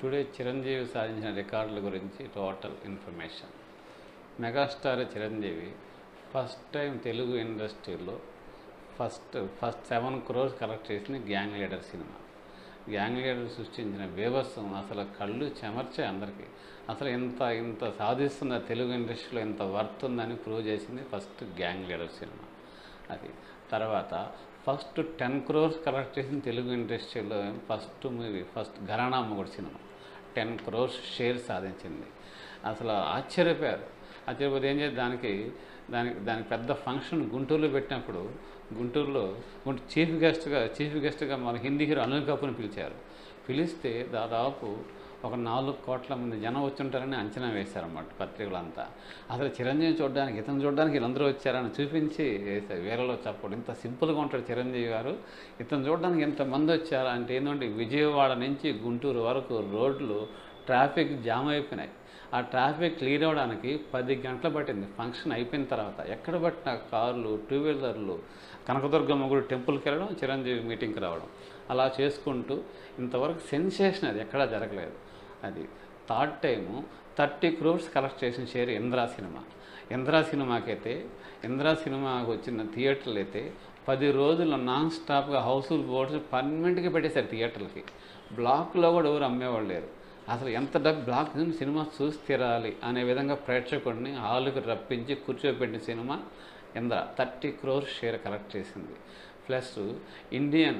Today Chiranjeevi సాధించిన రికార్డుల గురించి total information megastar Chiranjeevi first time Telugu ఇండస్ట్రీలో first first seven crores collect చేసిన gang leader cinema gang leader సృష్టించిన బీభత్సం అసలు కళ్ళు చెమర్చే అందరికీ అసలు ఇంత ఇంత సాధిస్తున్న తెలుగు ఇండస్ట్రీలో ఇంత వర్త్ ఉందని ప్రూవ్ చేసింది ఫస్ట్ గ్యాంగ్ లీడర్ సినిమా అది తర్వాత ఫస్ట్ టెన్ క్రోర్స్ కలెక్ట్ చేసిన తెలుగు ఇండస్ట్రీలో ఫస్ట్ మూవీ ఫస్ట్ ఘరానా మొగుడు సినిమా టెన్ క్రోర్స్ షేర్ సాధించింది అసలు ఆశ్చర్యపోయారు ఆశ్చర్యపోతే ఏం చేసి దానికి దానికి దానికి పెద్ద ఫంక్షన్ గుంటూరులో పెట్టినప్పుడు గుంటూరులో గుంటూ చీఫ్ గెస్ట్గా చీఫ్ గెస్ట్గా మన హిందీ హీరో అనిల్ కపూర్ని పిలిచారు పిలిస్తే దాదాపు ఒక నాలుగు కోట్ల మంది జనం వచ్చుంటారని అంచనా వేశారన్నమాట పత్రికలంతా అసలు చిరంజీవి చూడడానికి ఇతను చూడడానికి వీళ్ళందరూ వచ్చారని చూపించి వేశారు వేరేలో చెప్పడు ఇంత సింపుల్గా ఉంటాడు చిరంజీవి గారు ఇతను చూడడానికి ఇంతమంది వచ్చారు అంటే ఏంటంటే విజయవాడ నుంచి గుంటూరు వరకు రోడ్లు ట్రాఫిక్ జామ్ అయిపోయినాయి ఆ ట్రాఫిక్ క్లియర్ అవ్వడానికి పది గంటలు పట్టింది ఫంక్షన్ అయిపోయిన తర్వాత ఎక్కడ పట్టిన కార్లు టూ వీలర్లు కనకదుర్గమ్మ గుడి టెంపుల్కి వెళ్ళడం చిరంజీవి మీటింగ్కి రావడం అలా చేసుకుంటూ ఇంతవరకు సెన్సేషన్ అది ఎక్కడా జరగలేదు అది third time thirty crores collect చేసిన షేర్ ఇంద్రా సినిమా ఇంద్రా సినిమాకైతే ఇంద్రా సినిమాకి వచ్చిన థియేటర్లు అయితే పది రోజులు నాన్ స్టాప్గా హౌస్ఫుల్ బోర్డ్స్ పర్మనెంట్గా పెట్టేశారు థియేటర్లకి బ్లాక్లో కూడా ఎవరు అమ్మేవాళ్ళు లేరు అసలు ఎంత డబ్బు బ్లాక్ సినిమా చూసి తీరాలి అనే విధంగా ప్రేక్షకుడిని హాలుకి రప్పించి కూర్చోబెట్టిన cinema Indra thirty crores share collect చేసింది ప్లస్ ఇండియన్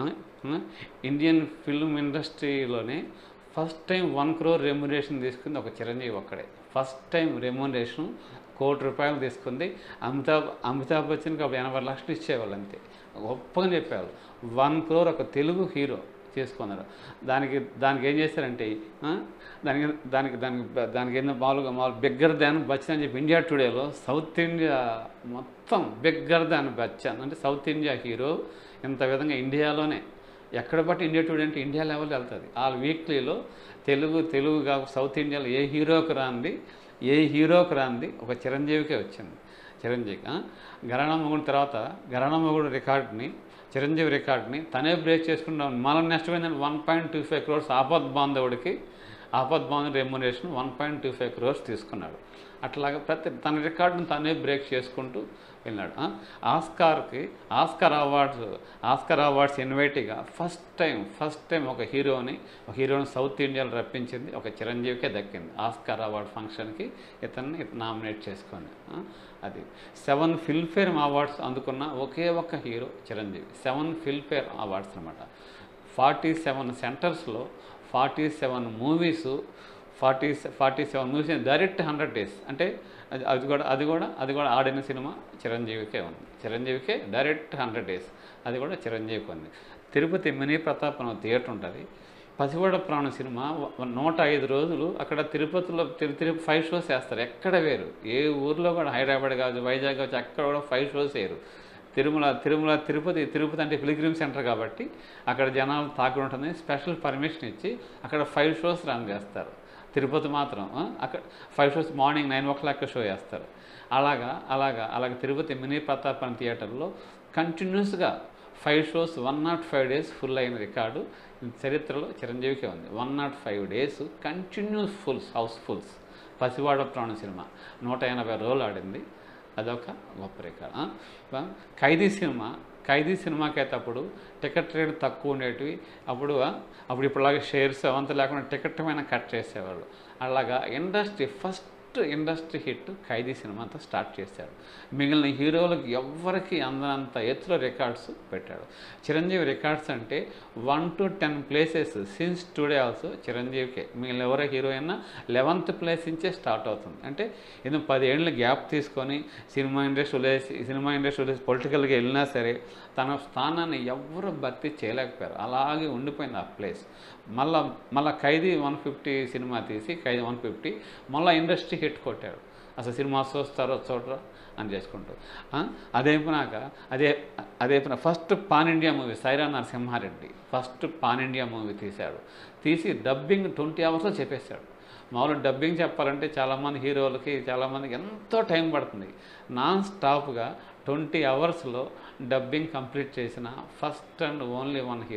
ఇండియన్ ఫిల్మ్ ఇండస్ట్రీలోనే first time one crore remuneration తీసుకుంది ఒక చిరంజీవి ఒక్కడే ఫస్ట్ టైం రెమ్యునరేషన్ కోటి రూపాయలు తీసుకుంది అమితాబ్ అమితాబ్ బచ్చన్కి అప్పుడు ఎనభై లక్షలు ఇచ్చేవాళ్ళు అంతే గొప్పగా చెప్పారు వన్ క్రోర్ ఒక తెలుగు హీరో చేసుకున్నారు దానికి దానికి ఏం చేశారంటే ఆ, దానికి దానికి దానికి దానికి ఏందో మామూలుగా మామూలు బిగ్గర్ దాన్ బచ్చన్ అని చెప్పి ఇండియా టుడేలో సౌత్ ఇండియా మొత్తం బిగ్గర్ దాన్ బచ్చన్ అంటే సౌత్ ఇండియా హీరో ఇంత విధంగా ఇండియాలోనే ఎక్కడ బట్టి ఇండియా టుడే అంటే ఇండియా లెవెల్ వెళ్తుంది ఆ వీక్లీలో తెలుగు తెలుగు కాక సౌత్ ఇండియాలో ఏ హీరోకి రాంది ఏ హీరోకి రాంది ఒక చిరంజీవికే వచ్చింది చిరంజీవి గరాణ మొగుడు తర్వాత గరాణ మొగుడు రికార్డ్ని చిరంజీవి రికార్డ్ని తనే బ్రేక్ చేసుకుంటాం మళ్ళీ నెక్స్ట్ ఏంటంటే one point two five crores ఆపద్ బాంధవుడికి Aapadbandhava remuneration one point two five crores తీసుకున్నాడు అట్లాగా ప్రతి తన రికార్డును తనే బ్రేక్ చేసుకుంటూ వెళ్ళాడు ఆ? ఆస్కార్కి ఆస్కార్ అవార్డ్స్ ఆస్కార్ అవార్డ్స్ ఇన్వైటీగా ఫస్ట్ టైం ఫస్ట్ టైం ఒక హీరోని ఒక హీరోని సౌత్ ఇండియాలో రప్పించింది ఒక చిరంజీవికే దక్కింది ఆస్కార్ అవార్డ్ ఫంక్షన్కి ఇతన్ని నామినేట్ చేసుకొని ఆ? అది సెవెన్ ఫిల్ఫేర్ అవార్డ్స్ అందుకున్న ఒకే ఒక్క hero Chiranjeevi seven Filmfare awards అనమాట ఫార్టీ సెవెన్ సెంటర్స్లో forty seven movies forty forty seven movies direct hundred days అంటే అది అది కూడా అది కూడా అది కూడా ఆడిన సినిమా చిరంజీవికే ఉంది చిరంజీవికే డైరెక్ట్ హండ్రెడ్ డేస్ అది కూడా చిరంజీవికి ఉంది తిరుపతి మినీ ప్రతాప్ అనే థియేటర్ ఉంటుంది పసివాడ ప్రాణ సినిమా వ- నూట ఐదు రోజులు అక్కడ తిరుపతిలో తిరు తిరుపతి ఫైవ్ షోస్ వేస్తారు ఎక్కడ వేరు ఏ ఊర్లో కూడా హైదరాబాద్ కావచ్చు వైజాగ్ కావచ్చు అక్కడ కూడా ఫైవ్ షోస్ వేయరు తిరుమల తిరుమల తిరుపతి తిరుపతి అంటే పిలిగ్రిమ్ సెంటర్ కాబట్టి అక్కడ జనాలు తాకి ఉంటుంది స్పెషల్ పర్మిషన్ ఇచ్చి అక్కడ ఫైవ్ షోస్ రన్ చేస్తారు తిరుపతి మాత్రం ఆ, అక్కడ five shows morning nine o'clock show వేస్తారు అలాగా అలాగా అలాగే తిరుపతి మినీ ప్రతాప్ అనే థియేటర్లో కంటిన్యూస్గా five shows one nought five days full అయిన రికార్డు చరిత్రలో చిరంజీవికే ఉంది one nought five days continuous fulls house fulls Pasivada Prana cinema నూట ఎనభై రోజులు ఆడింది అదొక గొప్ప రికార్డ్ ఆ? బా- ఖైదీ సినిమా ఖైదీ సినిమాకి అయితే అప్పుడు టికెట్ రేట్ తక్కువ ఉండేటివి అప్పుడు ఆ, అప్పుడు ఇప్పుడులాగా షేర్స్ అవంతా లేకుండా టికెట్ పైన కట్ చేసేవాళ్ళు అలాగా industry first industry hit Khaidi సినిమాతో స్టార్ట్ చేశాడు మిగిలిన హీరోలకు ఎవ్వరికి అందనంత ఎత్తులో రికార్డ్స్ పెట్టాడు చిరంజీవి రికార్డ్స్ అంటే one to ten places since today also చిరంజీవికే మిగిలిన ఎవరో హీరో అయినా లెవెంత్ ప్లేస్ నుంచే స్టార్ట్ అవుతుంది అంటే ఇది పదేళ్ళ గ్యాప్ తీసుకొని సినిమా ఇండస్ట్రీ వదిలేసి సినిమా ఇండస్ట్రీ వదిలేసి పొలిటికల్గా వెళ్ళినా సరే తన స్థానాన్ని ఎవ్వరు భర్తీ చేయలేకపోయారు అలాగే ఉండిపోయింది ఆ ప్లేస్ మళ్ళా మళ్ళా ఖైదీ వన్ ఫిఫ్టీ సినిమా తీసి ఖైదీ వన్ ఫిఫ్టీ మళ్ళీ ఇండస్ట్రీ హిట్ కొట్టాడు అసలు సినిమా చూస్తారో చూడరా అని చేసుకుంటూ ఆ, అదైపోయినాక అదే అదైపోయిన first pan India movie Sye Raa Narasimha Reddy first pan India movie తీశాడు తీసి డబ్బింగ్ ట్వంటీ అవర్స్లో చెప్పేశాడు మామూలు డబ్బింగ్ చెప్పాలంటే చాలామంది హీరోలకి చాలామందికి ఎంతో టైం పడుతుంది నాన్ స్టాప్గా ట్వంటీ అవర్స్లో డబ్బింగ్ కంప్లీట్ చేసిన first and only one hero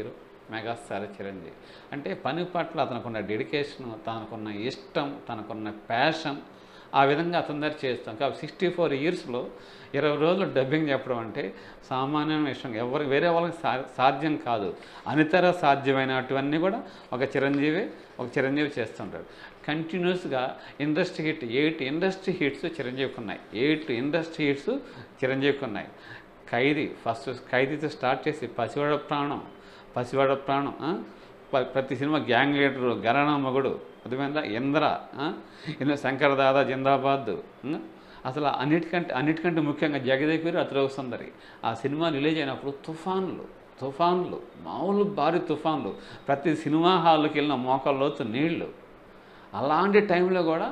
megastar Chiranjeevi అంటే పని పట్ల అతనుకున్న డెడికేషన్ తనకున్న ఇష్టం తనకున్న ప్యాషన్ ఆ విధంగా అతని దగ్గర చేస్తాం కాబట్టి సిక్స్టీ ఫోర్ ఇయర్స్లో ఇరవై రోజులు డబ్బింగ్ చెప్పడం అంటే సామాన్యమైన విషయం ఎవరు వేరే వాళ్ళకి సా సాధ్యం కాదు అనితర సాధ్యమైనటువన్నీ కూడా ఒక చిరంజీవి ఒక చిరంజీవి చేస్తుంటాడు కంటిన్యూస్గా industry hit eight industry hits చిరంజీవికి ఉన్నాయి ఎయిట్ ఇండస్ట్రీ హిట్స్ చిరంజీవికి ఉన్నాయి ఖైదీ ఫస్ట్ ఖైదీతో స్టార్ట్ చేసి పసివాడ ప్రాణం పసివాడ ప్రాణం ఆ? ప- ప్రతి cinema gang leader Gharana Mogudu అర్థమైందా ఇంద్ర ఆ? ఇందులో శంకర్ దాదా జిందాబాద్ ఉం? అసలు అన్నిటికంటే అన్నిటికంటే ముఖ్యంగా జగదేశ్వరి అతిలోక సుందరి ఆ సినిమా రిలీజ్ అయినప్పుడు తుఫాన్లు తుఫాన్లు మామూలు భారీ తుఫాన్లు ప్రతి సినిమా హాల్కి వెళ్ళిన మోకాల్లోతు నీళ్లు అలాంటి టైంలో కూడా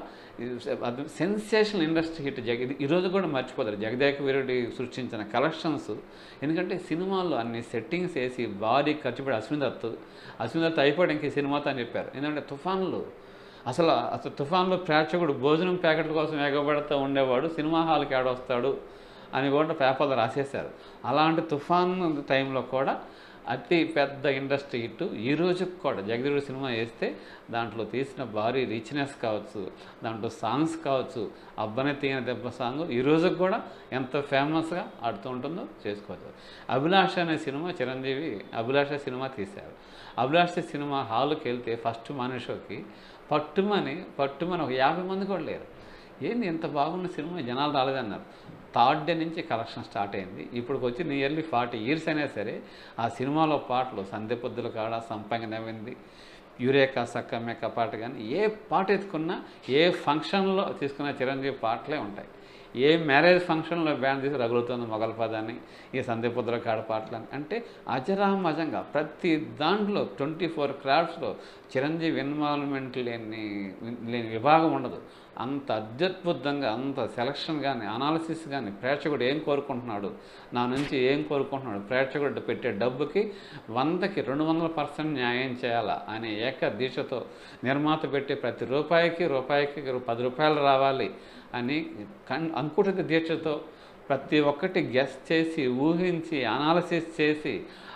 అది సెన్సేషనల్ ఇండస్ట్రీ హిట్ జగ ఇది ఈరోజు కూడా మర్చిపోతారు జగదేక వీరుడి సృష్టించిన కలెక్షన్స్ ఎందుకంటే సినిమాల్లో అన్ని సెట్టింగ్స్ వేసి భారీ ఖర్చు పెట్టి అశ్విని దత్ అశ్విని దత్ అయిపోయాడు ఇంక ఈ సినిమాతో అని చెప్పారు ఎందుకంటే తుఫాన్లు అసలు అసలు తుఫాన్లో ప్రేక్షకుడు భోజనం ప్యాకెట్ల కోసం ఎగబడుతూ ఉండేవాడు సినిమా హాల్కి ఆడొస్తాడు అని కూడా పేపర్లో రాసేశారు అలాంటి తుఫాన్ టైంలో కూడా అతి పెద్ద ఇండస్ట్రీ హిట్ ఈ రోజుకి కూడా జగదీరుడు సినిమా వేస్తే దాంట్లో తీసిన భారీ రిచ్నెస్ కావచ్చు దాంట్లో సాంగ్స్ కావచ్చు అబ్బనే తీయన దెబ్బ సాంగ్ ఈ రోజుకి కూడా ఎంత ఫేమస్గా ఆడుతూ ఉంటుందో చేసుకోవచ్చు అభిలాష అనే సినిమా చిరంజీవి అభిలాష సినిమా తీశారు అభిలాష సినిమా హాల్కి వెళ్తే ఫస్ట్ మనిషికి పట్టుమని పట్టుమని ఒక యాభై మంది కూడా లేరు ఏంది ఇంత బాగున్న సినిమా జనాలు రాలేదన్నారు థర్డ్ డే నుంచి కలెక్షన్ స్టార్ట్ అయింది ఇప్పుడు వచ్చి నియర్లీ ఫార్టీ ఇయర్స్ అయినా సరే ఆ సినిమాలో పాటలు సంధ్య పొద్దుల కాడ సంపంగ నవ్వింది యూరేకా సక్క మెక్క పాట కానీ ఏ పాట ఎత్తుకున్నా ఏ ఫంక్షన్లో తీసుకున్న చిరంజీవి పాటలే ఉంటాయి ఏ మ్యారేజ్ ఫంక్షన్లో బ్యాండ్ తీసి రగులుతుంది మొగల పదాన్ని ఈ సంధ్య పొద్దుల కాడ పాటలని అంటే అజరామజంగా ప్రతి దాంట్లో ట్వంటీ ఫోర్ క్రాఫ్ట్స్లో చిరంజీవి ఇన్వాల్వ్మెంట్ లేని లేని విభాగం ఉండదు అంత అత్యద్భుతంగా అంత సెలక్షన్ కానీ అనాలిసిస్ కానీ ప్రేక్షకుడు ఏం కోరుకుంటున్నాడు నా నుంచి ఏం కోరుకుంటున్నాడు ప్రేక్షకుడు పెట్టే డబ్బుకి వందకి రెండు వందల పర్సెంట్ న్యాయం చేయాలా అనే ఏక దీక్షతో నిర్మాత పెట్టే ప్రతి రూపాయికి రూపాయికి పది రూపాయలు రావాలి అని కన్ అంకుటిత దీక్షతో ప్రతి ఒక్కటి గెస్ చేసి ఊహించి అనాలసిస్ చేసి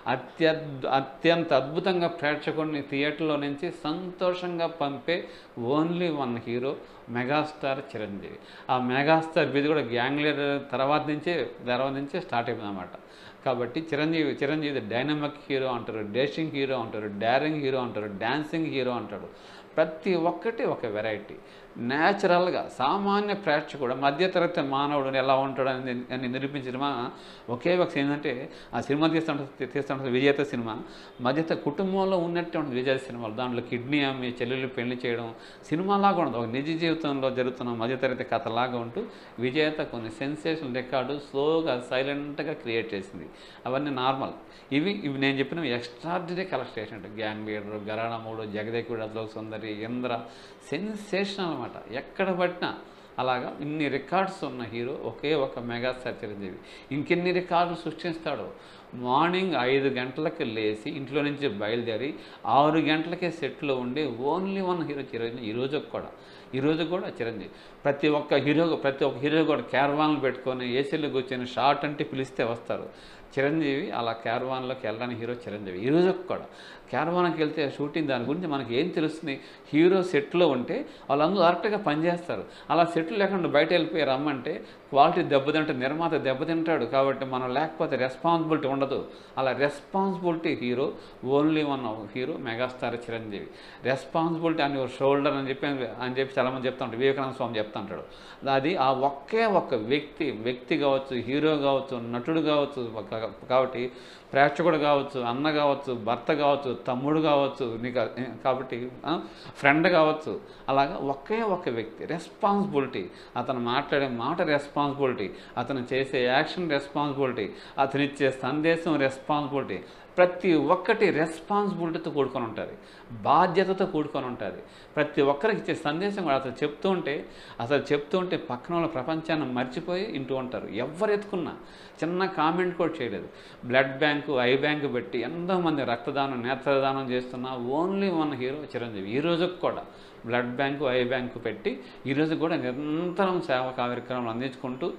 అత్యద్ అత్యంత అద్భుతంగా ప్రేక్షకుడిని థియేటర్లో నుంచి సంతోషంగా పంపే only one hero megastar Chiranjeevi ఆ మెగాస్టార్ బిది కూడా గ్యాంగ్ లీడర్ తర్వాత నుంచే తర్వాత నుంచే స్టార్ట్ అయిపోయింది అన్నమాట కాబట్టి చిరంజీవి చిరంజీవి డైనమిక్ హీరో అంటారు డేషింగ్ హీరో అంటారు డారింగ్ హీరో అంటారు డాన్సింగ్ హీరో అంటాడు ప్రతి ఒక్కటి ఒక వెరైటీ న్యాచురల్గా సామాన్య ప్రేక్షకుడు మధ్యతరగతి మానవుడు ఎలా ఉంటాడు అని అని నిరూపించిన సినిమా ఒకే ఒక సినిమా అంటే ఆ సినిమా తీస్తుంటే తీస్తుంటే విజేత సినిమా మధ్యత కుటుంబంలో ఉన్నట్టు ఉంటుంది విజేత సినిమాలు దాంట్లో కిడ్నీ అమ్మి చెల్లెళ్ళు పెళ్లి చేయడం సినిమాలాగా ఉండదు ఒక నిజ జీవితంలో జరుగుతున్న మధ్యతరగతి కథలాగా ఉంటూ విజేత కొన్ని సెన్సేషన్ రికార్డు స్లోగా సైలెంట్గా క్రియేట్ చేసింది అవన్నీ నార్మల్ ఇవి ఇవి నేను చెప్పిన ఎక్స్ట్రాడినరీ కలెక్షన్ అంటే గ్యాంగ్ లీడర్ గరాణముడు జగదేకుడు అద్లోక సుందరి ఇంద్ర సెన్సేషన్ అనమాట ఎక్కడ పట్టినా అలాగా ఇన్ని రికార్డ్స్ ఉన్న హీరో ఒకే ఒక మెగాస్టార్ చిరంజీవి ఇంకెన్ని రికార్డులు సృష్టిస్తాడో మార్నింగ్ ఐదు గంటలకు లేచి ఇంట్లో నుంచి బయలుదేరి ఆరు గంటలకే సెట్లో ఉండి ఓన్లీ వన్ హీరో చిరంజీవి ఈ రోజు కూడా ఈ రోజు కూడా చిరంజీవి ప్రతి ఒక్క హీరో ప్రతి ఒక్క హీరో కూడా క్యారవాన్లు పెట్టుకొని ఏసీలో కూర్చొని షార్ట్ అంటే పిలిస్తే వస్తారు చిరంజీవి అలా క్యారవాన్లోకి వెళ్ళడానికి హీరో చిరంజీవి ఈ రోజు కూడా క్యారవాన్కి వెళ్తే షూటింగ్ దాని గురించి మనకి ఏం తెలుస్తుంది హీరో సెట్లో ఉంటే వాళ్ళందరూ కరెక్ట్గా పనిచేస్తారు అలా సెట్లు లేకుండా బయట వెళ్ళిపోయి రమ్మంటే క్వాలిటీ దెబ్బతింటే నిర్మాత దెబ్బతింటాడు కాబట్టి మనం లేకపోతే రెస్పాన్సిబిలిటీ ఉండదు అలా responsibility hero only one hero megastar Chiranjeevi responsibility అని షోల్డర్ అని చెప్పి అని చెప్పి చాలామంది చెప్తా ఉంటారు వివేకానంద స్వామి చెప్తా ఉంటాడు అది ఆ ఒకే ఒక్క వ్యక్తి వ్యక్తి కావచ్చు హీరో కావచ్చు నటుడు కావచ్చు ఒక- కాబట్టి ప్రేక్షకుడు కావచ్చు అన్న కావచ్చు భర్త కావచ్చు తమ్ముడు కావచ్చు నీకు కాబట్టి ఫ్రెండ్ కావచ్చు అలాగా ఒకే ఒక్క వ్యక్తి రెస్పాన్సిబిలిటీ అతను మాట్లాడే మాట రెస్పాన్సిబిలిటీ అతను చేసే యాక్షన్ రెస్పాన్సిబిలిటీ అతను ఇచ్చే సందేశం రెస్పాన్సిబిలిటీ ప్రతి ఒక్కటి రెస్పాన్సిబిలిటీతో కూడుకొని ఉంటుంది బాధ్యతతో కూడుకొని ఉంటుంది ప్రతి ఒక్కరికి ఇచ్చే సందేశం కూడా అసలు చెప్తూ ఉంటే అసలు చెప్తూ ఉంటే పక్కన వాళ్ళ ప్రపంచాన్ని మర్చిపోయి ఇంటూ ఉంటారు ఎవరు ఎత్తుకున్నా చిన్న కామెంట్ కూడా చేయలేదు బ్లడ్ బ్యాంకు ఐ బ్యాంకు పెట్టి ఎంతోమంది రక్తదానం నేత్రదానం చేస్తున్న ఓన్లీ వన్ హీరో చిరంజీవి ఈ రోజుకి కూడా బ్లడ్ బ్యాంకు ఐ బ్యాంకు పెట్టి ఈరోజు కూడా నిరంతరం సేవా కార్యక్రమాలు అందించుకుంటూ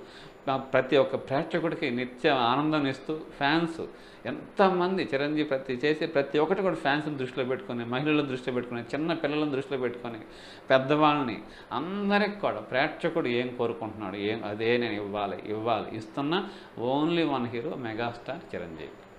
ప- ప్రతి ఒక్క ప్రేక్షకుడికి నిత్యం ఆనందం ఇస్తూ ఫ్యాన్స్ ఎంతమంది చిరంజీవి ప్రతి చేసే ప్రతి ఒక్కటి కూడా ఫ్యాన్స్ని దృష్టిలో పెట్టుకొని మహిళలను దృష్టిలో పెట్టుకొని చిన్న పిల్లలను దృష్టిలో పెట్టుకొని పెద్దవాళ్ళని అందరికి కూడా ప్రేక్షకుడు ఏం కోరుకుంటున్నాడు ఏం అదే నేను ఇవ్వాలి ఇవ్వాలి ఇస్తున్న only one hero megastar Chiranjeevi